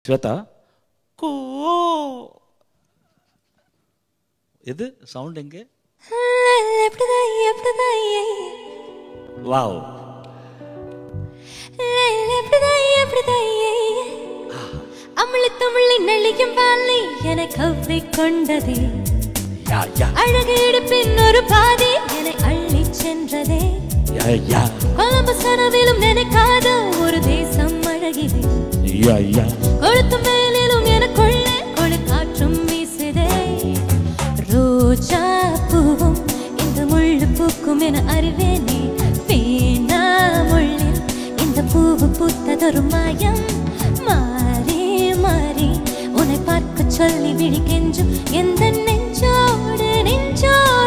ஸ்வேதா கோ எது சவுண்ட் எங்கே வாவ் அமிழி தமிழி நெளியும் வாலி என கவ்வி கொண்டதே யா யா அழகு இடுப்பின் ஒரு பாதி என்னை அள்ளி சென்றதே யா யா கொலம்பஸ் கனவிலும் நினைக்காத ஒரு தேசம் அழகிது யா யா கொளுத்து மேலிலும் எனக்குள்ளே கொழு காற்றும் வீசுதே ரோஜா பூவும் இந்த முள்ளு பூக்கும் என அறிவேனே வீணா முள்ளில் இந்த பூவு பூத்ததொரு மாயம் மாறி மாறி உன்னை பார்க்க சொல்லி விழிக்கெஞ்சும் எந்த நெஞ்சோடு நெஞ்சோடு